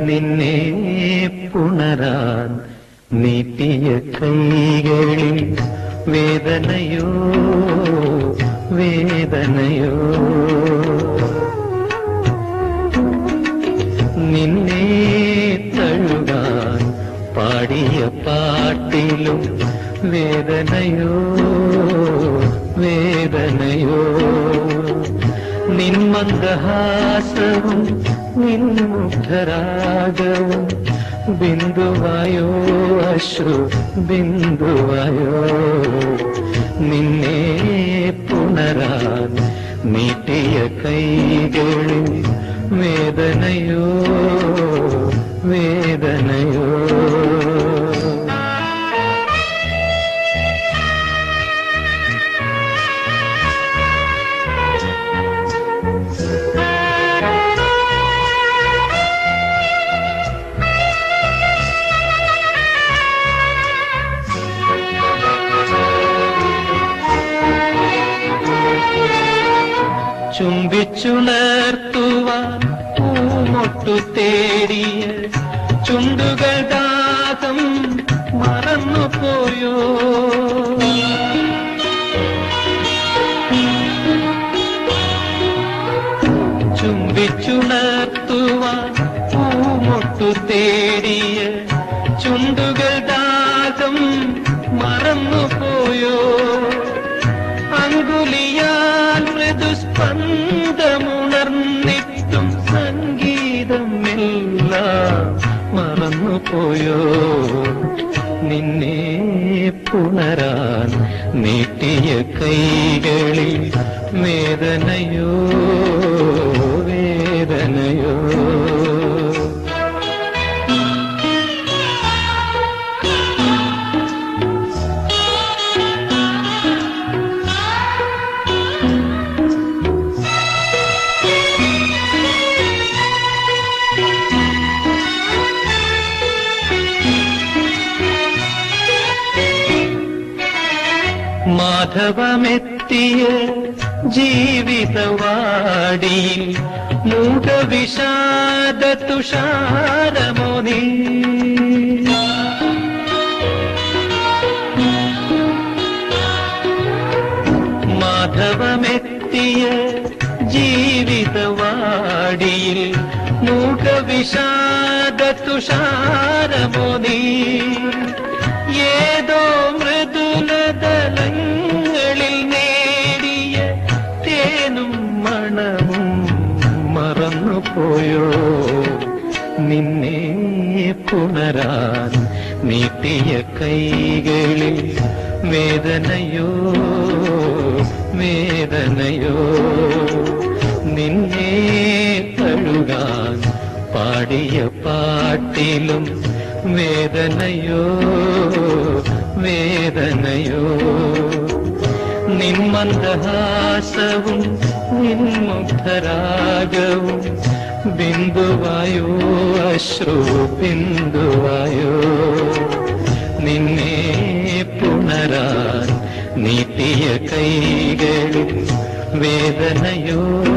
നിന്നെ പുണരാൻ നീട്ടിയ കൈകളിൽ വേദനയോ വേദനയോ നിന്നെ തഴുകാൻ പാടിയ പാട്ടിലും വേദനയോ വേദനയോ നിന്മന്ദഹാസവും നിൻമുഖരാഗവും ബിന്ദുവായോ അശ്രു ബിന്ദുവായോ നിന്നെ പുണരാൻ നീട്ടിയ കൈകളിൽ വേദനയോ വേദനയോ ചുംബിച്ചുണർത്തുവാൻ പൂമൊട്ടു തേടിയ ചുണ്ടുകൾ ദാഹം മറന്നുപോയോ ചുംബിച്ചുണർത്തുവാൻ പൂമൊട്ടു തേടിയ ചുണ്ടുകൾ ദാഹം മറന്നുപോയോ അങ്കുലിയാൽ മൃദുസ്പന്ദമുണർന്നിട്ടും സംഗീതം എല്ലാം മറന്നുപോയോ നിന്നെ പുണരാൻ നീട്ടിയ കൈകളിൽ വേദനയോ വേദനയോ മാധവമെത്തിയ ജീവിതവാടിയിൽ മൂഢവിഷാദ തുഷാരമോനി മാധവമെത്തിയ ജീവിതവാടിയിൽ മൂഢവിഷാദ തുഷാരമോനി ഏതോ മൃദുലതലങ്ങളിൽ നേടിയ തേനും മണവും മറന്നുപോയോ നിന്നെ പുണരാൻ നീട്ടിയ കൈകളിൽ വേദനയോ വേദനയോ നിന്നെ തഴുകാൻ പാടിയ പാട്ടിലും വേദനയോ വേദനയോ നിന്മന്ദഹാസവും നിൻമുഖരാഗവും ബിന്ദുവായോ അശ്രു ബിന്ദുവായോ നിന്നെ പുണരാൻ നീട്ടിയ കൈകളിൽ വേദനയോ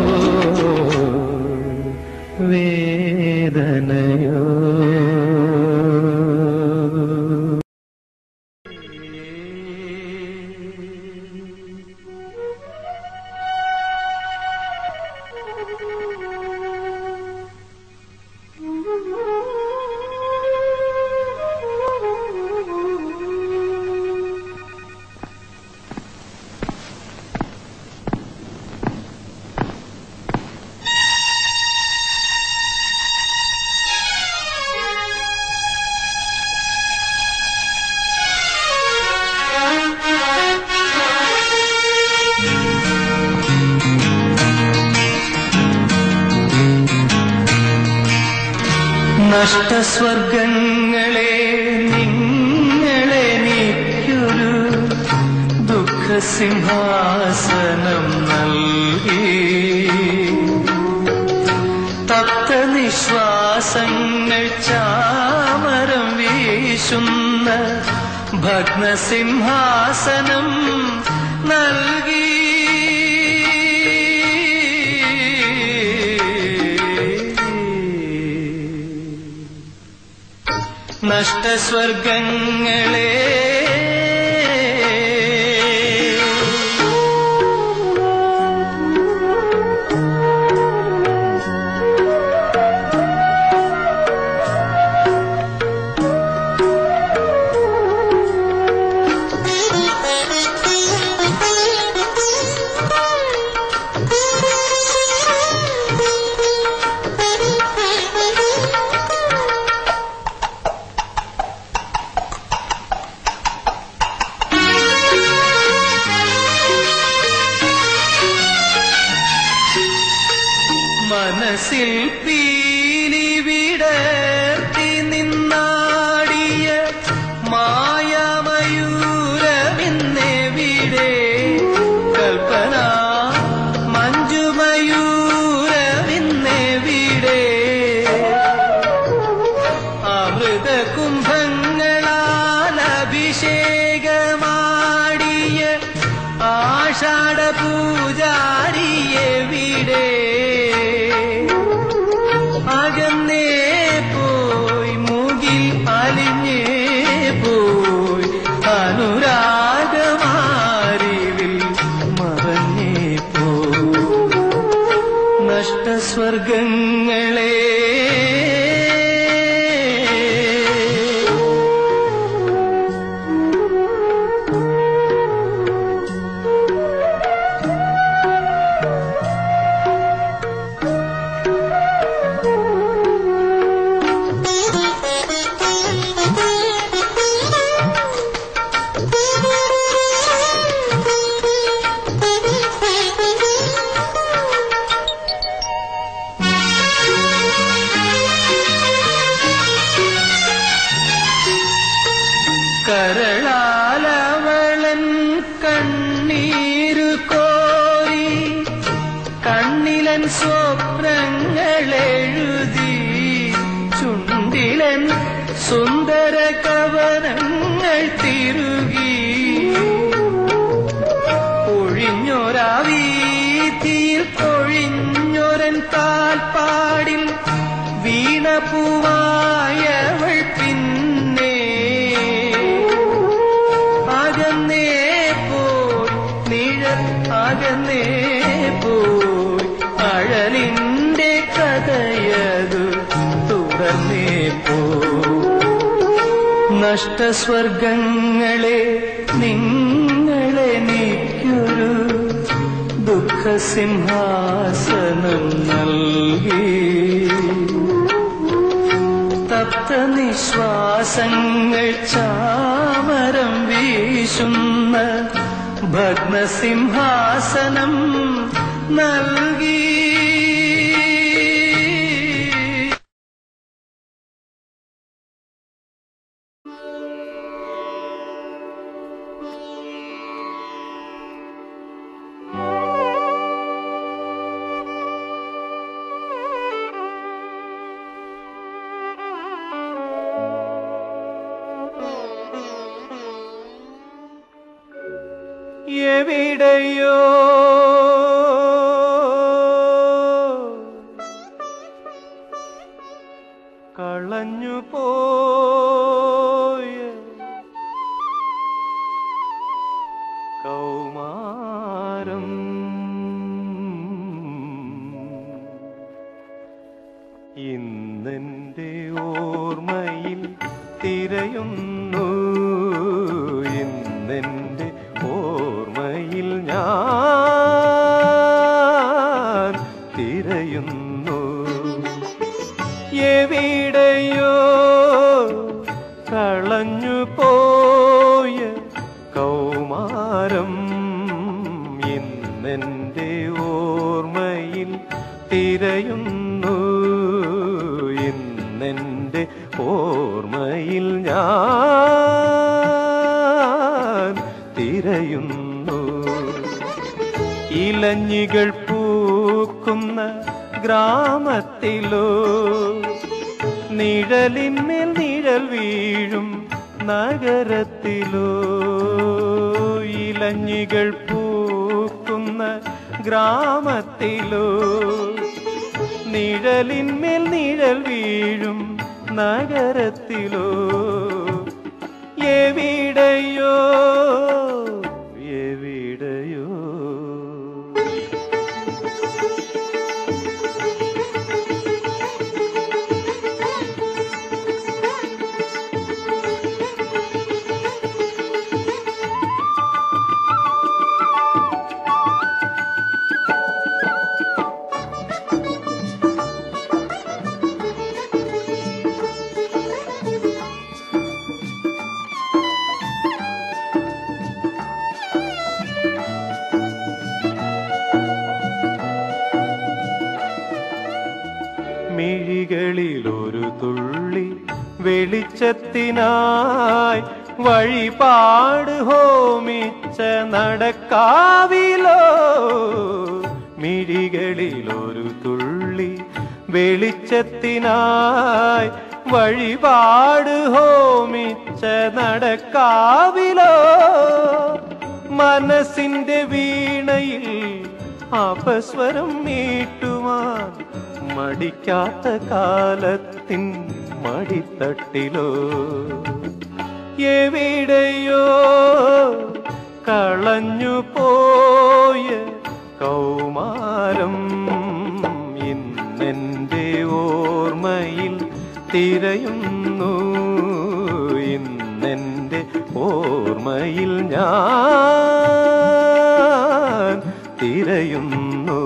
വേദനയോ നഷ്ടസ്വർഗങ്ങളെ നിങ്ങളെ നീക്കൊരു ദുഃഖസിംഹാസനം നൽകി തപ്ത നിശ്വാസങ്ങൾ ചാമരം വീശുന്ന ഭഗ്നസിംഹാസനം നൽകി നഷ്ടസ്വർഗങ്ങളെ മനസ്സിൽ പീലി വിടർത്തി നിന്നാടിയ മായമയൂരമിന്നെവിടെ കൽപ്പന മഞ്ജുമയൂരമിന്നെവിടെ അമൃത കുംഭങ്ങളാൽ അഭിഷേകമാടിയ ആഷാഢ പൂജാരിയെവിടെ അകന്നേ പോയി മുകിൽ അലിഞ്ഞേ പോയി അനുരാഗമാരിവിൽ മറഞ്ഞേ പോയി നഷ്ടസ്വർഗങ്ങളെ കരളാലവളൻ കണ്ണീരു കോരി കണ്ണിലൻ സ്വപ്നങ്ങളെഴുതി ചുണ്ടിലൻ സുന്ദര കവനങ്ങൾ തിരുകി ഒഴിഞ്ഞൊരാ വീതിയിൽ കൊഴിഞ്ഞൊരൻ കാൽപ്പാടിൽ വീണപൂവായവൾ പിന്നെ അകന്നേ പോയി നിഴൽ അകന്നേ പോയി അഴലിന്റെ കഥയതു തുടർന്നേ പോയി നഷ്ടസ്വർഗങ്ങളെ നിങ്ങളെനിക്കൊരു ദുഃഖസിംഹാസനം നൽകി തപ്ത നിശ്വാസങ്ങൾ ചാമരം വീശുന്ന ഭഗ്നസിംഹാസനം നൽകി എവിടെയോ കളഞ്ഞു പോയ കൗമാരം ഇന്നെന്റെ ഓർമ്മയിൽ തിരയുന്നു ഇന്നെന്റെ ഓർമ്മയിൽ ഞാൻ തിരയുന്നു എവിടെയോ കളഞ്ഞു പോയ കൗമാരം ഇന്നെന്റെ ഓർമ്മയിൽ തിരയുന്നു ഇന്നെന്റെ ഓർമ്മയിൽ ഞാൻ തിരയുന്നു ഇലഞ്ഞികൾ പൂക്കുന്ന ഗ്രാമത്തിലോ നിഴലിന്മേൽ നിഴൽ വീഴും നഗരത്തിലോ ഇലഞ്ഞികൾ പൂക്കുന്ന ഗ്രാമത്തിലോ നിഴലിന്മേൽ നിഴൽ വീഴും നഗരത്തിലോ എവിടെയോ എവിടെയോ മിഴികളിൽ ഒരു തുള്ളി വെളിച്ചത്തിനായി വഴിപാട് ഹോമിച്ച നടക്കാവിലോ മിഴികളിൽ ഒരു തുള്ളി വെളിച്ചത്തിനായി വഴിപാട് ഹോമിച്ച നടക്കാവിലോ മനസ്സിന്റെ വീണയിൽ അപസ്വരം മീട്ടുവാൻ മടിക്കാത്ത കാലത്തിൻ മടിത്തട്ടിലോ എവിടെയോ കളഞ്ഞു പോയ കൗമാരം ഇന്നെന്റെ ഓർമ്മയിൽ തിരയുന്നു ഇന്നെന്റെ ഓർമ്മയിൽ ഞാൻ തിരയുന്നു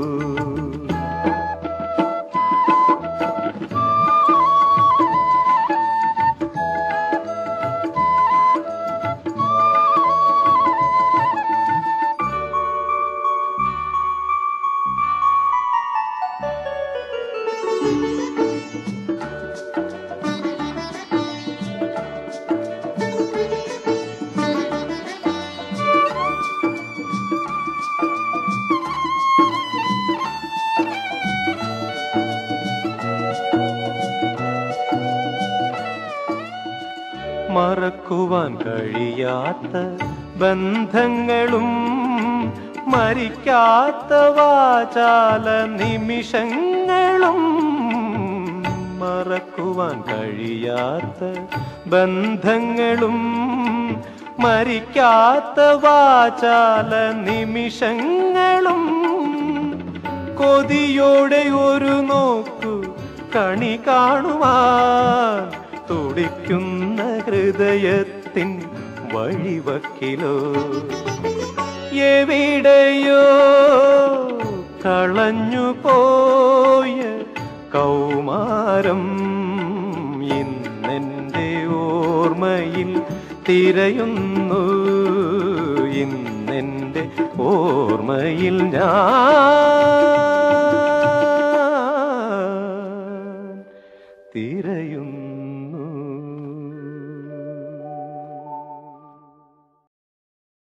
മറക്കുവാൻ കഴിയാത്ത ബന്ധങ്ങളും മരിക്കാത്ത വാചാല നിമിഷങ്ങളും മറക്കുവാൻ കഴിയാത്ത ബന്ധങ്ങളും മരിക്കാത്ത വാചാല നിമിഷങ്ങളും കൊതിയോടെ ഒരു നോക്കു കണി കാണുവാൻ തുടിക്കുന്ന ഹൃദയത്തിൻ വഴിവക്കിലോ എവിടെയോ കളഞ്ഞു പോയ കൗമാരം ഇന്നെന്റെ ഓർമ്മയിൽ തിരയുന്നു ഇന്നെന്റെ ഓർമ്മയിൽ ഞാൻ തിരയുന്നു